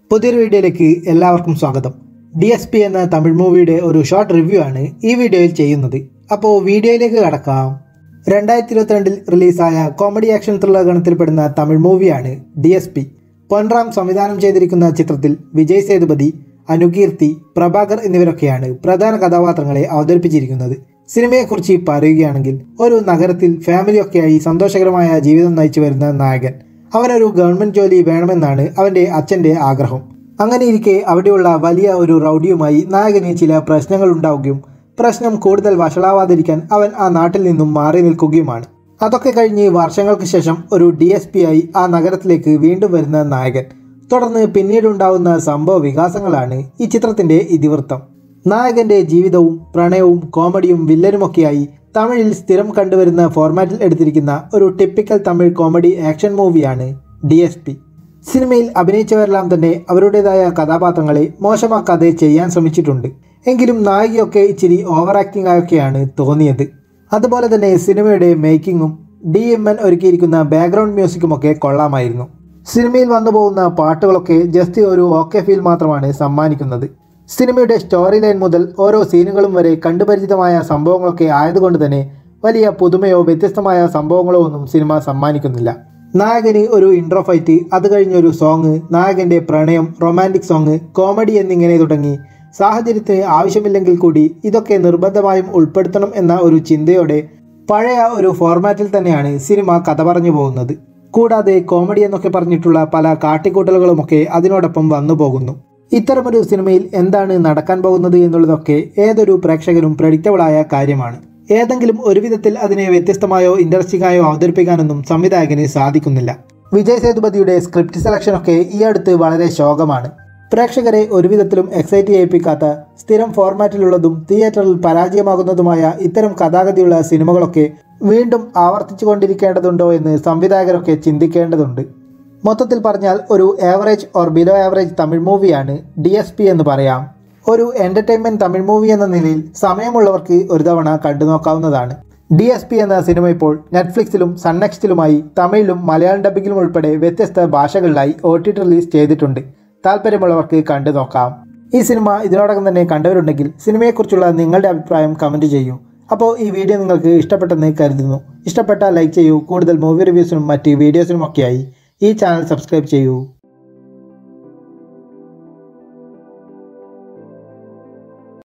പുതിയൊരു വീഡിയോയിലേക്ക് എല്ലാവർക്കും സ്വാഗതം ഡി എസ് പി എന്ന തമിഴ് മൂവിയുടെ ഒരു ഷോർട്ട് റിവ്യൂ ആണ് ഈ വീഡിയോയിൽ ചെയ്യുന്നത് അപ്പോൾ വീഡിയോയിലേക്ക് കടക്കാം രണ്ടായിരത്തി ഇരുപത്തിരണ്ടിൽ റിലീസായ കോമഡി ആക്ഷൻ ത്രില്ലർ ഗണത്തിൽപ്പെടുന്ന തമിഴ് മൂവിയാണ് ഡി എസ് പി പൊൻറാം സംവിധാനം ചെയ്തിരിക്കുന്ന ചിത്രത്തിൽ വിജയ് സേതുപതി അനുകീർത്തി പ്രഭാകർ എന്നിവരൊക്കെയാണ് പ്രധാന കഥാപാത്രങ്ങളെ അവതരിപ്പിച്ചിരിക്കുന്നത് സിനിമയെക്കുറിച്ച് പറയുകയാണെങ്കിൽ ഒരു നഗരത്തിൽ ഫാമിലിയൊക്കെയായി സന്തോഷകരമായ ജീവിതം നയിച്ചു വരുന്ന നായകൻ അവനൊരു ഗവൺമെന്റ് ജോലി വേണമെന്നാണ് അവന്റെ അച്ഛന്റെ ആഗ്രഹം അങ്ങനെ ഇരിക്കെ അവിടെയുള്ള വലിയ ഒരു റൗഡിയുമായി നായകന് ചില പ്രശ്നങ്ങൾ ഉണ്ടാവുകയും പ്രശ്നം കൂടുതൽ വഷളാവാതിരിക്കാൻ അവൻ ആ നാട്ടിൽ നിന്നും മാറി നിൽക്കുകയുമാണ് അതൊക്കെ കഴിഞ്ഞ് വർഷങ്ങൾക്ക് ശേഷം ഒരു ഡി എസ് പി ആയി ആ നഗരത്തിലേക്ക് വീണ്ടും വരുന്ന നായകൻ തുടർന്ന് പിന്നീടുണ്ടാവുന്ന സംഭവ വികാസങ്ങളാണ് ഈ ചിത്രത്തിന്റെ ഇതിവൃത്തം നായകന്റെ ജീവിതവും പ്രണയവും കോമഡിയും വില്ലനുമൊക്കെയായി തമിഴിൽ സ്ഥിരം കണ്ടുവരുന്ന ഫോർമാറ്റിൽ എടുത്തിരിക്കുന്ന ഒരു ടിപ്പിക്കൽ തമിഴ് കോമഡി ആക്ഷൻ മൂവിയാണ് ഡി എസ് പി സിനിമയിൽ അഭിനയിച്ചവരെല്ലാം തന്നെ അവരുടേതായ കഥാപാത്രങ്ങളെ മോശമാക്കാതെ ചെയ്യാൻ ശ്രമിച്ചിട്ടുണ്ട് എങ്കിലും നായികയൊക്കെ ഇച്ചിരി ഓവർ ആക്ടിംഗ് ആയൊക്കെയാണ് തോന്നിയത് അതുപോലെ തന്നെ സിനിമയുടെ മേക്കിങ്ങും ഡി എം എൻ ഒരുക്കിയിരിക്കുന്ന ബാക്ക്ഗ്രൗണ്ട് മ്യൂസിക്കുമൊക്കെ കൊള്ളാമായിരുന്നു സിനിമയിൽ വന്നു പോകുന്ന പാട്ടുകളൊക്കെ ജസ്റ്റ് ഒരു ഓക്കെ ഫീൽ മാത്രമാണ് സമ്മാനിക്കുന്നത് സിനിമയുടെ സ്റ്റോറി ലൈൻ മുതൽ ഓരോ സീനുകളും വരെ കണ്ടുപരിചിതമായ സംഭവങ്ങളൊക്കെ ആയതുകൊണ്ട് തന്നെ വലിയ പുതുമയോ വ്യത്യസ്തമായ സംഭവങ്ങളോ ഒന്നും സിനിമ സമ്മാനിക്കുന്നില്ല നായകന് ഒരു ഇൻട്രോ ഫൈറ്റ് അത് കഴിഞ്ഞൊരു സോങ് നായകന്റെ പ്രണയം റൊമാൻറ്റിക് സോങ് കോമഡി എന്നിങ്ങനെ തുടങ്ങി സാഹചര്യത്തിന് ആവശ്യമില്ലെങ്കിൽ കൂടി ഇതൊക്കെ നിർബന്ധമായും ഉൾപ്പെടുത്തണം എന്ന ഒരു ചിന്തയോടെ പഴയ ഒരു ഫോർമാറ്റിൽ തന്നെയാണ് സിനിമ കഥ പറഞ്ഞു പോകുന്നത് കൂടാതെ കോമഡി എന്നൊക്കെ പറഞ്ഞിട്ടുള്ള പല കാട്ടിക്കൂട്ടലുകളുമൊക്കെ അതിനോടൊപ്പം വന്നു പോകുന്നു ഇത്തരമൊരു സിനിമയിൽ എന്താണ് നടക്കാൻ പോകുന്നത് എന്നുള്ളതൊക്കെ ഏതൊരു പ്രേക്ഷകനും പ്രഡിക്റ്റബിളായ കാര്യമാണ് ഏതെങ്കിലും ഒരു വിധത്തിൽ അതിനെ വ്യത്യസ്തമായോ ഇൻട്രസ്റ്റിംഗ് ആയോ അവതരിപ്പിക്കാനൊന്നും സംവിധായകന് സാധിക്കുന്നില്ല വിജയ് സേതുപതിയുടെ സ്ക്രിപ്റ്റ് സെലക്ഷനൊക്കെ ഈ അടുത്ത് വളരെ ശോകമാണ് പ്രേക്ഷകരെ ഒരു വിധത്തിലും എക്സൈറ്റ് ചെയ്യിപ്പിക്കാത്ത സ്ഥിരം ഫോർമാറ്റിലുള്ളതും തിയേറ്ററിൽ പരാജയമാകുന്നതുമായ ഇത്തരം കഥാഗതിയുള്ള സിനിമകളൊക്കെ വീണ്ടും ആവർത്തിച്ചു കൊണ്ടിരിക്കേണ്ടതുണ്ടോ എന്ന് സംവിധായകരൊക്കെ ചിന്തിക്കേണ്ടതുണ്ട് മൊത്തത്തിൽ പറഞ്ഞാൽ ഒരു average or below average Tamil മൂവിയാണ് ഡി എസ് പി എന്ന് പറയാം ഒരു എൻ്റർടൈൻമെൻറ്റ് തമിഴ് മൂവി എന്ന നിലയിൽ സമയമുള്ളവർക്ക് ഒരു തവണ കണ്ടു നോക്കാവുന്നതാണ് ഡി എസ് പി എന്ന സിനിമ ഇപ്പോൾ നെറ്റ്ഫ്ലിക്സിലും സൺനെക്സ്റ്റിലുമായി തമിഴിലും മലയാളം ഡബിങ്ങിലും ഉൾപ്പെടെ വ്യത്യസ്ത ഭാഷകളിലായി ഒ ടി ടി റിലീസ് ചെയ്തിട്ടുണ്ട് താല്പര്യമുള്ളവർക്ക് കണ്ടു നോക്കാം ഈ സിനിമ ഇതിനോടകം തന്നെ കണ്ടവരുണ്ടെങ്കിൽ സിനിമയെക്കുറിച്ചുള്ള നിങ്ങളുടെ അഭിപ്രായം കമൻറ്റ് ചെയ്യൂ അപ്പോൾ ഈ വീഡിയോ നിങ്ങൾക്ക് ഇഷ്ടപ്പെട്ടെന്ന് കരുതുന്നു ഇഷ്ടപ്പെട്ടാൽ ലൈക്ക് ചെയ്യൂ കൂടുതൽ മൂവി റിവ്യൂസിനും മറ്റ് വീഡിയോസിനും ഒക്കെയായി ഈ ചാനൽ സബ്സ്ക്രൈബ് ചെയ്യൂ